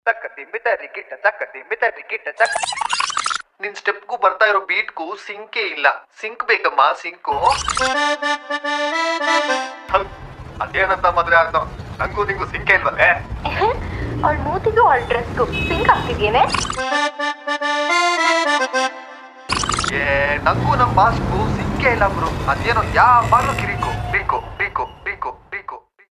ತಕ್ಕ ತಿಂಬಿತ ರಿಕಿಟ ತಕ್ಕ ತಿಂಬಿತ ರಿಕಿಟ ತಕ್ಕ ನಿನ್ ಸ್ಟೆಪ್ಗೂ ಬರ್ತಾ ಇರೋ ಬೀಟ್ಗೂ ಸಿಂಕೇ ಇಲ್ಲ ಸಿಂಕ್ ಬೇಕಮ್ಮ ಸಿಂಕು ಅದೇನಂತ ಮದ್ವೆ ಆದ್ನೋ ನಂಗೂ ನಿಂಗೂ ಸಿಂಕೆ ಇಲ್ವಲ್ಲೇ ಅವಳ ಮೂತಿಗೂ ಅವಳ ಡ್ರೆಸ್ಗೂ ಸಿಂಕ್ ಆಗ್ತಿದ್ಯೇನೆ ಏ ನಂಗೂ ನಮ್ ಬಾಸ್ಗೂ ಸಿಂಕೆ ಇಲ್ಲ ಬ್ರು ಅದೇನೋ ಯಾವಾಗ್ಲೂ ಕಿರಿಕು ಬೇಕು ಬೇಕು ಬೇಕು ಬೇಕು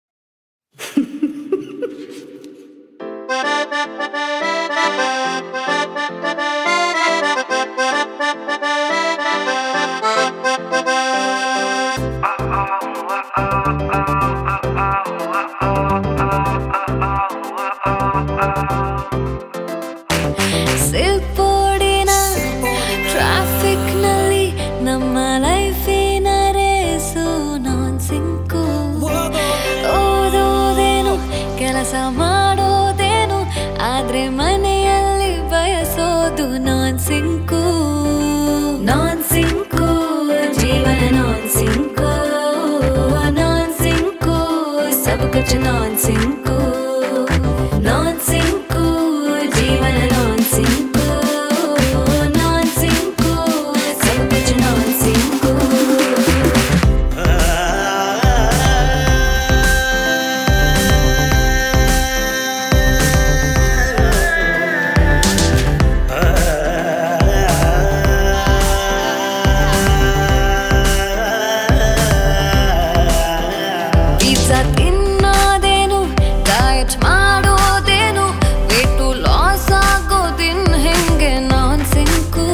ಸಿಲ್ಪೋಡಿನ ಟ್ರಾಫಿಕ್ನಲ್ಲಿ ನಮ್ಮ ಲೈಫಿನ ರೇಸು ನಾನ್ ಸಿಂಕು ಓದೋದೇನು ಕೆಲಸ ಮಾಡೋದೇನು ಆದ್ರೆ ಮನೆಯಲ್ಲಿ ಬಯಸೋದು ನಾನ್ ಸಿಂಕು ನಾನ್ ಸಿಂಕು ಜೀವನ ನಾನ್ ಸಿಂಕು ನಾನ್ ಸಿಂಕು ಸಬ್ ಕುಚ್ ನಾನ್ ಸಿಂಕು ನಾನ್ ಸಿಂಕು ಜೀವನ ನಾನ್ ಸಿಂಕು ನಾನ್ ಸಿಂಕು ಸಬ್ ಕುಚ್ ನಾನ್ ಸಿಂಕು ಪಿಜ್ಜಾ ತಿನ್ನೋದೇನು ಡಯಟ್ ಮಾಡೋದೇನು ವೇಟು ಲಾಸ್ ಆಗೋದಿನ್ ಹೆಂಗೆ ನಾನ್ ಸಿಂಕು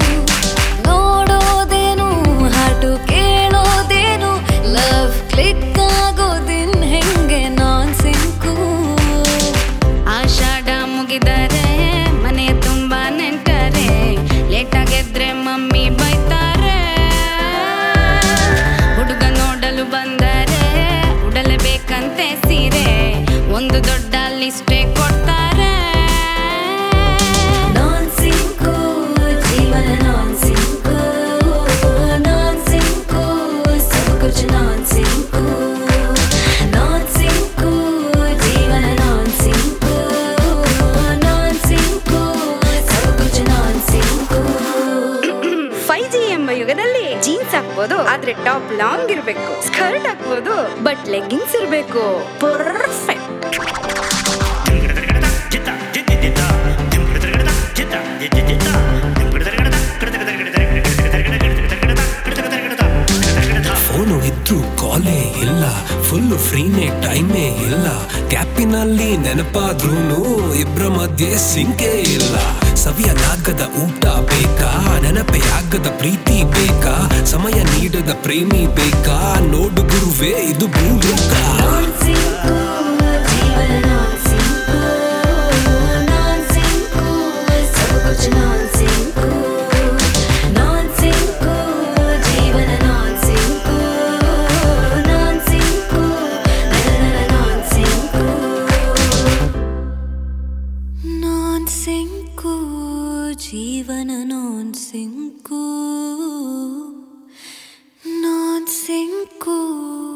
ನೋಡೋದೇನು ಹಾಟು ಕೇಳೋದೇನು ಲವ್ ಕ್ಲಿಕ್ ಆಗೋದಿನ್ ಹೆಂಗೆ ನಾನ್ ಸಿಂಕು ಆಷಾಢ ಮುಗಿದರೆ ಮನೆ ತುಂಬಾ ನೆಂಟರೆ ಲೇಟ್ ಆಗಿದ್ರೆ ಮಮ್ಮಿ ಬೈತಾರೆ ಹುಡುಗ ನೋಡಲು ಬಂದರೆ ಉಡಲೇಬೇಕಂತೆ ಸೀರೆ ಒಂದು ದೊಡ್ಡ ಲಿಸ್ಟೇ ಕೊಡ್ತಾರೆ ನಾನ್ ಸಿಂಕು ಜೀವನ ನಾನ್ ಸಿಂಕು ನಾನ್ ಸಿಂಕು ಸಬ್ ಕುಚ್ ನಾನ್ ಸಿಂಕು ನಾನ್ ಸಿಂಕು ಜೀವನ ನಾನ್ ಸಿಂಕು ನಾನ್ ಸಿಂಕು ಸಬ್ ಕುಚ್ ನಾನ್ ಸಿಂಕು ಫೈವ್ ಜಿ ಎಂಬ ಯುಗದಲ್ಲಿ ಜೀನ್ಸ್ ಹಾಕ್ಬೋದು ಆದ್ರೆ ಟಾಪ್ ಲಾಂಗ್ ಇರ್ಬೇಕು ಸ್ಕರ್ಟ್ ಹಾಕ್ಬೋದು ಬಟ್ ಲೆಗ್ಗಿನ್ಸ್ ಇರ್ಬೇಕು ಪರ್ಫೆಕ್ಟ್ ಫೋನು ಇದ್ರು ಕಾಲೇ ಇಲ್ಲ ಫುಲ್ ಫ್ರೀನೇ ಟೈಮೇ ಇಲ್ಲ ಕ್ಯಾಪಿನಲ್ಲಿ ನೆನಪಾದ್ರೂನು ಇಬ್ರ ಮಧ್ಯೆ ಸಿಂಕೆ ಇಲ್ಲ ಸವಿಯಲಾಗದ ಊಟ ಬೇಕಾ ನೆನಪೇ ಆಗದ ಪ್ರೀತಿ ಬೇಕಾ ಸಮಯ ನೀಡದ ಪ್ರೇಮಿ ಬೇಕಾ ನೋಡು ಗುರುವೇ ಇದು ಭೂಲೋಕ ನಾನ್ ಸಿಂಕು ಜೀವನ ನಾನ್ ಸಿಂಕು ನಾನ್ ಸಿಂಕು ಸಬ್ ಕುಚ್ ನಾನ್ ಸಿಂಕು ನಾನ್ ಸಿಂಕು ಜೀವನ ನಾನ್ ಸಿಂಕು ನಾನ್ ಸಿಂಕು ನಾನ್ ಸಿಂಕು ನಾನ್ ಸಿಂಕು ಜೀವನ ನಾನ್ ಸಿಂಕು ನಾನ್ ಸಿಂಕು